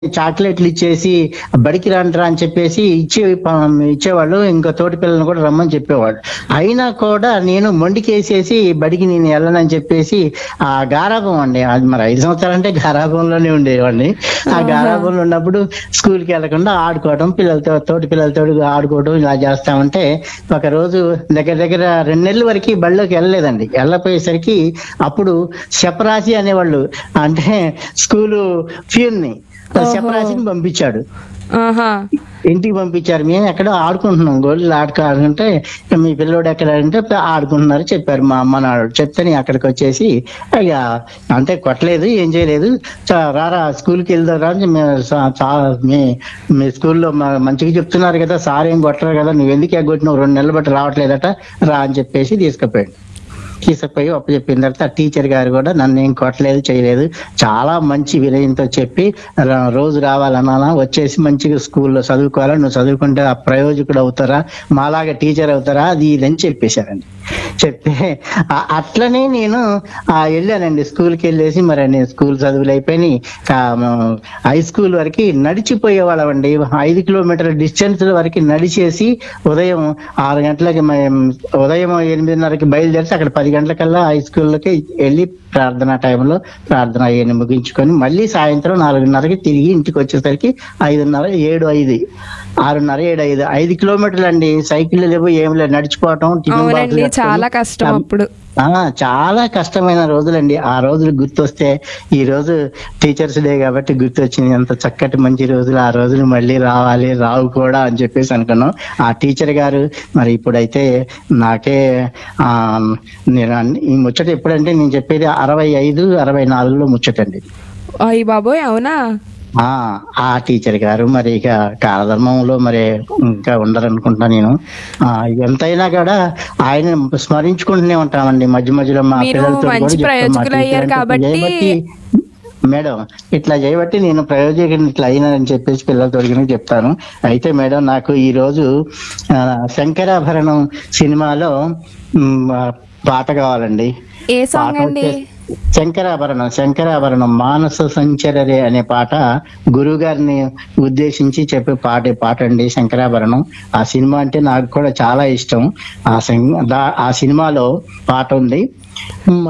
చాక్లెట్లు ఇచ్చేసి బడికి రండిరా అని చెప్పేసి ఇచ్చే ప- ఇచ్చేవాళ్ళు ఇంకో తోటి పిల్లల్ని కూడా రమ్మని చెప్పేవాడు అయినా కూడా నేను మొండికేసేసి బడికి నేను వెళ్ళనని చెప్పేసి ఆ గారాబం అండి అది మరి ఐదు సంవత్సరాలు అంటే గారాబంలోనే ఉండేవాడిని ఆ గారాబంలో ఉన్నప్పుడు స్కూల్కి వెళ్లకుండా ఆడుకోవడం పిల్లలతో తోటి పిల్లలతో ఆడుకోవడం ఇలా చేస్తా ఉంటే ఒక రోజు దగ్గర దగ్గర రెండు నెలల వరకు బడిలోకి వెళ్ళలేదండి వెళ్ళపోయేసరికి అప్పుడు శపరాశి అనేవాళ్ళు అంటే స్కూలు ఫ్యూన్ని శపరాశిని పంపించాడు ఆహా ఇంటికి పంపించారు మేము ఎక్కడో ఆడుకుంటున్నాం గోళీలు ఆడుకో ఆడుకుంటే మీ పిల్లోడు ఎక్కడ అంటే ఆడుకుంటున్నారు చెప్పారు మా అమ్మ నాడు చెప్తే నేను అక్కడికి వచ్చేసి ఇక అంటే కొట్టలేదు ఏం చేయలేదు చా- రారా స్కూల్కి వెళ్దాం రా అని మేము సా- చా- మీ మీ స్కూల్లో మ- మంచిగా చెప్తున్నారు కదా సార్ ఏం కొట్టరు కదా నువ్వు ఎందుకు ఎగ్గొట్టినావు రెండు నెలలు బట్టి రావట్లేదట రా అని చెప్పేసి తీసుకుపోయాడు తీసుకుపోయి చెప్పిన తర్వాత ఆ టీచర్ గారు కూడా నన్ను ఏం కొట్టలేదు చేయలేదు చాలా మంచి వినయంతో చెప్పి రా- రోజు రావాలన్నా వచ్చేసి మంచిగా స్కూల్లో చదువుకోవాలా నువ్వు చదువుకుంటే ఆ ప్రయోజకుడు అవుతారా మాలాగా టీచర్ అవుతారా అది ఇది అని చెప్పేశారండి చెప్తే ఆ- అట్లనే నేను ఆ వెళ్ళానండి స్కూల్కి వెళ్ళేసి మరి నేను స్కూల్ చదువులు అయిపోయి హై స్కూల్ వరకు నడిచిపోయేవాళ్ళమండి ఐదు కిలోమీటర్ల డిస్టెన్స్ వరకు నడిచేసి ఉదయం ఆరు గంటలకి మేము ఉదయం ఎనిమిదిన్నరకి బయలుదేరితే అక్కడ పది గంటలకల్లా హై స్కూల్లోకి వెళ్ళి ప్రార్థన టైంలో ప్రార్థన అయ్యని ముగించుకొని మళ్ళీ సాయంత్రం నాలుగున్నరకి తిరిగి ఇంటికి వచ్చేసరికి ఐదున్నర ఏడు ఐదు ఆరున్నర ఏడు ఐదు ఐదు కిలోమీటర్లు అండి సైకిల్ లేవు ఏం లేదు నడిచిపోవటం టిఫిన్ బాక్స్ అవునండి కట్టుకొని, చాలా కష్టం అప్పుడు ఆ చాలా కష్టమైన రోజులండి ఆ రోజులు గుర్తొస్తే ఈ రోజు టీచర్స్ డే కాబట్టి గుర్తొచ్చింది ఎంత చక్కటి మంచి రోజులు ఆ రోజులు మళ్ళీ రావాలి రావు కూడా అని చెప్పేసి అనుకున్నాం ఆ టీచర్ గారు మరి ఇప్పుడైతే నాకే ఆ నేను అన్ని- ఈ ముచ్చట ఎప్పుడంటే నేను చెప్పేది అరవై ఐదు అరవై నాలుగులో ముచ్చటండి అయ్యి బాబోయ్ అవునా ఆ ఆ టీచర్ గారు మరి ఇక కాలధర్మంలో మరి ఇంకా ఉండరనుకుంటా నేను ఆ ఎంతైనా కూడా ఆయన స్మరించుకుంటూనే ఉంటామండి మధ్య మధ్యలో మా మీరు పిల్లలతో కూడా మంచి చెప్తాం, మా ప్రయోజకులు టీచర్ అయ్యారు అంటే ఇట్లా కాబట్టి- చేయబట్టి మేడం ఇట్లా చేయబట్టి నేను ప్రయోజకుని ఇట్లా అయినానని చెప్పేసి పిల్లలతో కూడా చెప్తాను అయితే మేడం నాకు ఈ రోజు ఆ, శంకరాభరణం సినిమాలో మ్, ఆ, పాట కావాలండి ఏ సాంగ్ పాట అండి వచ్చేసి శంకరాభరణం శంకరాభరణం మానస సంచరరే అనే పాట గురువు గారిని ఉద్దేశించి చెప్పే పాట పాట అండి శంకరాభరణం ఆ సినిమా అంటే నాకు కూడా చాలా ఇష్టం ఆ సం- దా- ఆ సినిమాలో పాట ఉంది